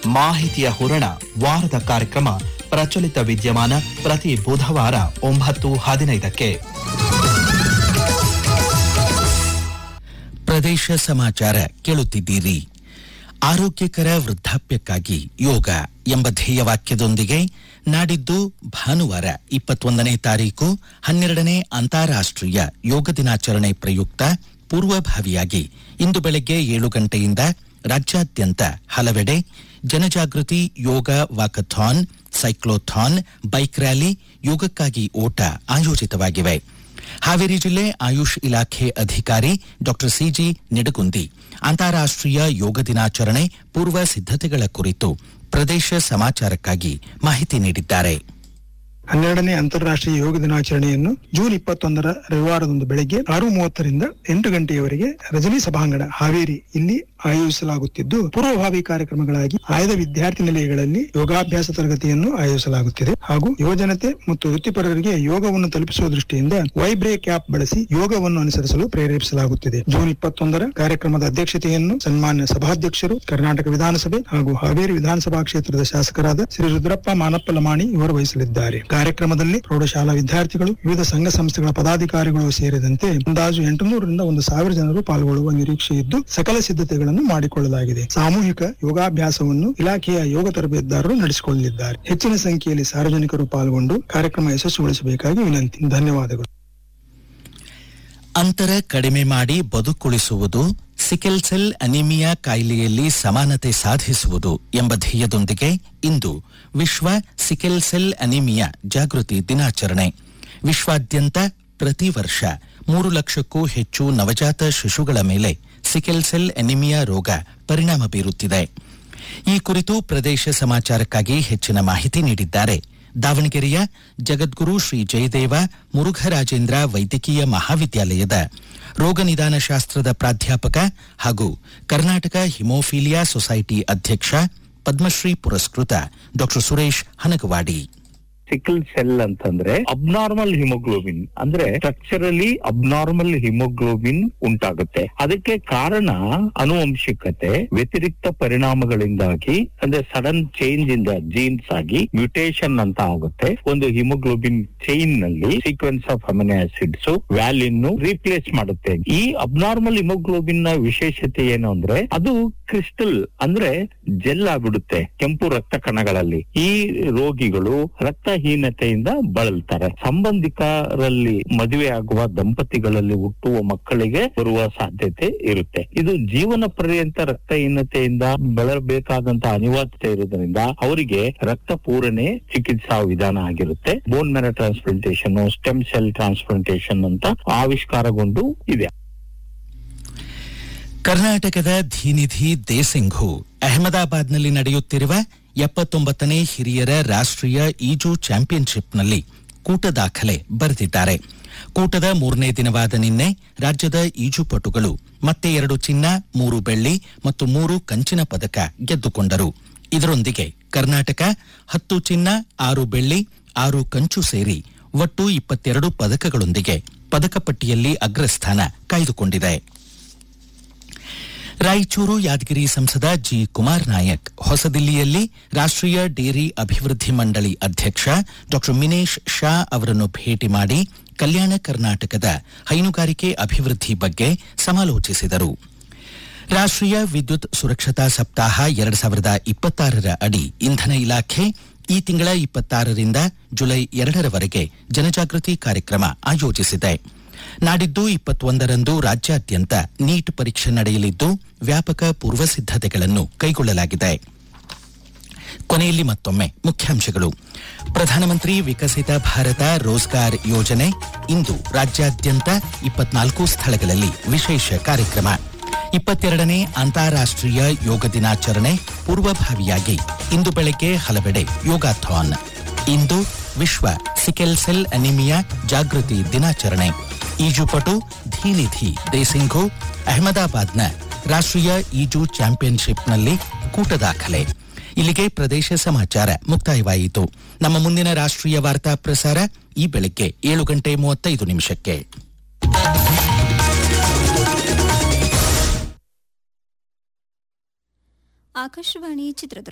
ಮಾಹಿತಿಯ ಹೂರಣ ವಾರದ ಕಾರ್ಯಕ್ರಮ ಪ್ರಚಲಿತ ವಿದ್ಯಮಾನ ಪ್ರತಿ ಬುಧವಾರ ಒಂಬತ್ತು ಹದಿನೈದಕ್ಕೆ ಪ್ರದೇಶ ಸಮಾಚಾರ ಕೇಳುತ್ತಿದ್ದೀರಿ ಆರೋಗ್ಯಕರ ವೃದ್ಧಾಪ್ಯಕ್ಕಾಗಿ ಯೋಗ ಎಂಬ ಧ್ಯೇಯವಾಕ್ಯದೊಂದಿಗೆ ನಾಡಿದ್ದು ಭಾನುವಾರ ಇಪ್ಪತ್ತೊಂದನೇ ತಾರೀಕು ಹನ್ನೆರಡನೇ ಅಂತಾರಾಷ್ಟ್ರೀಯ ಯೋಗ ದಿನಾಚರಣೆ ಪ್ರಯುಕ್ತ ಪೂರ್ವಭಾವಿಯಾಗಿ ಇಂದು ಬೆಳಗ್ಗೆ ಏಳು ಗಂಟೆಯಿಂದ ರಾಜ್ಯಾದ್ಯಂತ ಹಲವೆಡೆ ಜನಜಾಗೃತಿ ಯೋಗ ವಾಕಥಾನ್ ಸೈಕ್ಲೋಥಾನ್ ಬೈಕ್ ರ್ಯಾಲಿ ಯೋಗಕ್ಕಾಗಿ ಓಟ ಆಯೋಜಿತವಾಗಿವೆ ಹಾವೇರಿ ಜಿಲ್ಲೆ ಆಯುಷ್ ಇಲಾಖೆ ಅಧಿಕಾರಿ ಡಾಕ್ಟರ್ ಸಿಜಿ ನಿಡಗುಂದಿ ಅಂತಾರಾಷ್ಟ್ರೀಯ ಯೋಗ ದಿನಾಚರಣೆ ಪೂರ್ವ ಸಿದ್ಧತೆಗಳ ಕುರಿತು ಪ್ರದೇಶ ಸಮಾಚಾರಕ್ಕಾಗಿ ಮಾಹಿತಿ ನೀಡಿದ್ದಾರೆ ಹನ್ನೆರಡನೇ ಅಂತಾರಾಷ್ಟ್ರೀಯ ಯೋಗ ದಿನಾಚರಣೆಯನ್ನು ಜೂನ್ ಇಪ್ಪತ್ತೊಂದರ ರವಿವಾರದಂದು ಬೆಳಗ್ಗೆ ಆರು ಮೂವತ್ತರಿಂದ ಎಂಟು ಗಂಟೆಯವರೆಗೆ ರಜನಿ ಸಭಾಂಗಣ ಹಾವೇರಿ ಇಲ್ಲಿ ಆಯೋಜಿಸಲಾಗುತ್ತಿದ್ದು ಪೂರ್ವಭಾವಿ ಕಾರ್ಯಕ್ರಮಗಳಾಗಿ ಆಯ್ದ ವಿದ್ಯಾರ್ಥಿ ನಿಲಯಗಳಲ್ಲಿ ಯೋಗಾಭ್ಯಾಸ ತರಗತಿಯನ್ನು ಆಯೋಜಿಸಲಾಗುತ್ತಿದೆ ಹಾಗೂ ಯುವಜನತೆ ಮತ್ತು ವೃತ್ತಿಪರರಿಗೆ ಯೋಗವನ್ನು ತಲುಪಿಸುವ ದೃಷ್ಟಿಯಿಂದ ವೈಬ್ರೇಕ್ ಆಪ್ ಬಳಸಿ ಯೋಗವನ್ನು ಅನುಸರಿಸಲು ಪ್ರೇರೇಪಿಸಲಾಗುತ್ತಿದೆ ಜೂನ್ ಇಪ್ಪತ್ತೊಂದರ ಕಾರ್ಯಕ್ರಮದ ಅಧ್ಯಕ್ಷತೆಯನ್ನು ಸನ್ಮಾನ್ಯ ಸಭಾಧ್ಯಕ್ಷರು ಕರ್ನಾಟಕ ವಿಧಾನಸಭೆ ಹಾಗೂ ಹಾವೇರಿ ವಿಧಾನಸಭಾ ಕ್ಷೇತ್ರದ ಶಾಸಕರಾದ ಶ್ರೀ ರುದ್ರಪ್ಪ ಮಾನಪ್ಪ ಲಮಾಣಿ ಇವರು ವಹಿಸಲಿದ್ದಾರೆ ಕಾರ್ಯಕ್ರಮದಲ್ಲಿ ಪ್ರೌಢಶಾಲಾ ವಿದ್ಯಾರ್ಥಿಗಳು ವಿವಿಧ ಸಂಘ ಸಂಸ್ಥೆಗಳ ಪದಾಧಿಕಾರಿಗಳು ಸೇರಿದಂತೆ ಅಂದಾಜು ಎಂಟುನೂರರಿಂದ ಒಂದು ಸಾವಿರ ಜನರು ಪಾಲ್ಗೊಳ್ಳುವ ನಿರೀಕ್ಷೆ ಇದ್ದು ಸಕಲ ಸಿದ್ಧತೆಗಳನ್ನು ಮಾಡಿಕೊಳ್ಳಲಾಗಿದೆ ಸಾಮೂಹಿಕ ಯೋಗಾಭ್ಯಾಸವನ್ನು ಇಲಾಖೆಯ ಯೋಗ ತರಬೇತುದಾರರು ನಡೆಸಿಕೊಳ್ಳಲಿದ್ದಾರೆ ಹೆಚ್ಚಿನ ಸಂಖ್ಯೆಯಲ್ಲಿ ಸಾರ್ವಜನಿಕರು ಪಾಲ್ಗೊಂಡು ಕಾರ್ಯಕ್ರಮ ಯಶಸ್ವಿಗೊಳಿಸಬೇಕಾಗಿ ವಿನಂತಿ ಧನ್ಯವಾದಗಳು ಅಂತರ ಕಡಿಮೆ ಮಾಡಿ ಬದುಕುಳಿಸುವುದು ಸಿಕೆಲ್ ಸೆಲ್ ಅನಿಮಿಯಾ ಕಾಯಿಲೆಯಲ್ಲಿ ಸಮಾನತೆ ಸಾಧಿಸುವುದು ಎಂಬ ಧ್ಯೇಯದೊಂದಿಗೆ ಇಂದು ವಿಶ್ವ ಸಿಕೆಲ್ ಸೆಲ್ ಅನಿಮಿಯಾ ಜಾಗೃತಿ ದಿನಾಚರಣೆ ವಿಶ್ವಾದ್ಯಂತ ಪ್ರತಿ ವರ್ಷ ಮೂರು ಲಕ್ಷಕ್ಕೂ ಹೆಚ್ಚು ನವಜಾತ ಶಿಶುಗಳ ಮೇಲೆ ಸಿಕೆಲ್ ಸೆಲ್ ಅನಿಮಿಯಾ ರೋಗ ಪರಿಣಾಮ ಬೀರುತ್ತಿದೆ ಈ ಕುರಿತು ಪ್ರದೇಶ ಸಮಾಚಾರಕ್ಕಾಗಿ ಹೆಚ್ಚಿನ ಮಾಹಿತಿ ನೀಡಿದ್ದಾರೆ ದಾವಣಗೆರೆಯ ಜಗದ್ಗುರು ಶ್ರೀ ಜಯದೇವ ಮುರುಘರಾಜೇಂದ್ರ ವೈದ್ಯಕೀಯ ಮಹಾವಿದ್ಯಾಲಯದ ರೋಗ ನಿದಾನ ಶಾಸ್ತ್ರದ ಪ್ರಾಧ್ಯಾಪಕ ಹಾಗೂ ಕರ್ನಾಟಕ ಹಿಮೋಫೀಲಿಯಾ ಸೊಸೈಟಿ ಅಧ್ಯಕ್ಷ ಪದ್ಮಶ್ರೀ ಪುರಸ್ಕೃತ ಡಾ ಸುರೇಶ್ ಹನಗವಾಡಿ ಸಿಕಲ್ ಸೆಲ್ ಅಂತಂದ್ರೆ ಅಬ್ನಾರ್ಮಲ್ ಹಿಮೋಗ್ಲೋಬಿನ್ ಅಂದ್ರೆ ಸ್ಟ್ರಕ್ಚರಲಿ ಅಬ್ನಾರ್ಮಲ್ ಹಿಮೋಗ್ಲೋಬಿನ್ ಉಂಟಾಗುತ್ತೆ ಅದಕ್ಕೆ ಕಾರಣ ಅನುವಂಶಿಕತೆ ವ್ಯತಿರಿಕ್ತ ಪರಿಣಾಮಗಳಿಂದಾಗಿ ಅಂದ್ರೆ sudden change in the genes ಆಗಿ ಮ್ಯೂಟೇಶನ್ ಅಂತ ಆಗುತ್ತೆ ಒಂದು ಹಿಮೋಗ್ಲೋಬಿನ್ ಚೈನ್ ನಲ್ಲಿ sequence of amino acids valine replace ಮಾಡುತ್ತೆ ಈ ಅಬ್ನಾರ್ಮಲ್ ಹಿಮೋಗ್ಲೋಬಿನ್ ನ ವಿಶೇಷತೆ ಏನು ಅಂದ್ರೆ ಅದು ಕ್ರಿಸ್ಟಲ್ ಅಂದ್ರೆ ಜೆಲ್ ಆಗ್ಬಿಡುತ್ತೆ ಕೆಂಪು ರಕ್ತ ಕಣಗಳಲ್ಲಿ ಈ ರೋಗಿಗಳು ರಕ್ತಹೀನತೆಯಿಂದ ಬಳಲ್ತಾರೆ ಸಂಬಂಧಿಕರಲ್ಲಿ ಮದುವೆ ಆಗುವ ದಂಪತಿಗಳಲ್ಲಿ ಹುಟ್ಟುವ ಮಕ್ಕಳಿಗೆ ಬರುವ ಸಾಧ್ಯತೆ ಇರುತ್ತೆ ಇದು ಜೀವನ ಪರ್ಯಂತ ರಕ್ತಹೀನತೆಯಿಂದ ಬಳಲಬೇಕಾದಂತ ಅನಿವಾರ್ಯತೆ ಇರೋದ್ರಿಂದ ಅವರಿಗೆ ರಕ್ತ ಪೂರಣೆ ಚಿಕಿತ್ಸಾ ವಿಧಾನ ಆಗಿರುತ್ತೆ bone marrow transplantation stem cell transplantation ಅಂತ ಆವಿಷ್ಕಾರಗೊಂಡು ಇದೆ ಕರ್ನಾಟಕದ ಧೀನಿಧಿ ದೇಸಿಂಘು ಅಹಮದಾಬಾದ್ನಲ್ಲಿ ನಡೆಯುತ್ತಿರುವ ಎಪ್ಪತ್ತೊಂಬತ್ತನೇ ಹಿರಿಯರ ರಾಷ್ಟ್ರೀಯ ಈಜು ಚಾಂಪಿಯನ್ಶಿಪ್ನಲ್ಲಿ ಕೂಟ ದಾಖಲೆ ಬರೆದಿದ್ದಾರೆ ಕೂಟದ ಮೂರನೇ ದಿನವಾದ ನಿನ್ನೆ ರಾಜ್ಯದ ಈಜುಪಟುಗಳು ಮತ್ತೆ ಎರಡು ಚಿನ್ನ ಮೂರು ಬೆಳ್ಳಿ ಮತ್ತು ಮೂರು ಕಂಚಿನ ಪದಕ ಗೆದ್ದುಕೊಂಡರು ಇದರೊಂದಿಗೆ ಕರ್ನಾಟಕ ಹತ್ತು ಚಿನ್ನ ಆರು ಬೆಳ್ಳಿ ಆರು ಕಂಚು ಸೇರಿ ಒಟ್ಟು ಇಪ್ಪತ್ತೆರಡು ಪದಕಗಳೊಂದಿಗೆ ಪದಕ ಪಟ್ಟಿಯಲ್ಲಿ ಅಗ್ರಸ್ಥಾನ ಕಾಯ್ದುಕೊಂಡಿದೆ ರಾಯಚೂರು ಯಾದಗಿರಿ ಸಂಸದ ಜಿ ಕುಮಾರ್ ನಾಯಕ್ ಹೊಸದಿಲ್ಲಿಯಲ್ಲಿ ರಾಷ್ಟ್ರೀಯ ಡೇರಿ ಅಭಿವೃದ್ಧಿ ಮಂಡಳಿ ಅಧ್ಯಕ್ಷ ಡಾ ಮಿನೇಶ್ ಶಾ ಅವರನ್ನು ಭೇಟಿ ಮಾಡಿ ಕಲ್ಯಾಣ ಕರ್ನಾಟಕದ ಹೈನುಗಾರಿಕೆ ಅಭಿವೃದ್ಧಿ ಬಗ್ಗೆ ಸಮಾಲೋಚಿಸಿದರು ರಾಷ್ಟ್ರೀಯ ವಿದ್ಯುತ್ ಸುರಕ್ಷತಾ ಸಪ್ತಾಹ ಎರಡ್ ಸಾವಿರದ ಇಪ್ಪತ್ತಾರರ ಅಡಿ ಇಂಧನ ಇಲಾಖೆ ಈ ತಿಂಗಳ ಇಪ್ಪತ್ತಾರರಿಂದ ಜುಲೈ ಎರಡರವರೆಗೆ ಜನಜಾಗೃತಿ ಕಾರ್ಯಕ್ರಮ ಆಯೋಜಿಸಿದೆ ನಾಡಿದ್ದು ಇಪ್ಪತ್ತೊಂದರಂದು ರಾಜ್ಯಾದ್ಯಂತ ನೀಟ್ ಪರೀಕ್ಷೆ ನಡೆಯಲಿದ್ದು ವ್ಯಾಪಕ ಪೂರ್ವ ಸಿದ್ಧತೆಗಳನ್ನು ಕೈಗೊಳ್ಳಲಾಗಿದೆ ಕೊನೆಯಲ್ಲಿ ಮತ್ತೊಮ್ಮೆ ಮುಖ್ಯಾಂಶಗಳು ಪ್ರಧಾನಮಂತ್ರಿ ವಿಕಸಿತ ಭಾರತ ರೋಜ್ಗಾರ್ ಯೋಜನೆ ಇಂದು ರಾಜ್ಯಾದ್ಯಂತ ಇಪ್ಪತ್ನಾಲ್ಕು ಸ್ಥಳಗಳಲ್ಲಿ ವಿಶೇಷ ಕಾರ್ಯಕ್ರಮ ಇಪ್ಪತ್ತೆರಡನೇ ಅಂತಾರಾಷ್ಟ್ರೀಯ ಯೋಗ ದಿನಾಚರಣೆ ಪೂರ್ವಭಾವಿಯಾಗಿ ಇಂದು ಬೆಳಗ್ಗೆ ಹಲವೆಡೆ ಯೋಗಾಥಾನ್ ಇಂದು ವಿಶ್ವ ಸಿಕೆಲ್ ಸೆಲ್ ಅನಿಮಿಯಾ ಜಾಗೃತಿ ದಿನಾಚರಣೆ ಈಜುಪಟು ಧೀನಿಧಿ ದೇಸಿಂಘು ಅಹಮದಾಬಾದ್ನ ರಾಷ್ಟ್ರೀಯ ಈಜು ಚಾಂಪಿಯನ್ಶಿಪ್ನಲ್ಲಿ ಕೂಟ ದಾಖಲೆ ಇಲ್ಲಿಗೆ ಪ್ರದೇಶ ಸಮಾಚಾರ ಮುಕ್ತಾಯವಾಯಿತು ನಮ್ಮ ಮುಂದಿನ ರಾಷ್ಟ್ರೀಯ ವಾರ್ತಾ ಪ್ರಸಾರ ಈ ಬೆಳಗ್ಗೆ ಏಳು ಗಂಟೆ ಮೂವತ್ತೈದು ನಿಮಿಷಕ್ಕೆ ಆಕಾಶವಾಣಿ ಚಿತ್ರದುರ್ಗ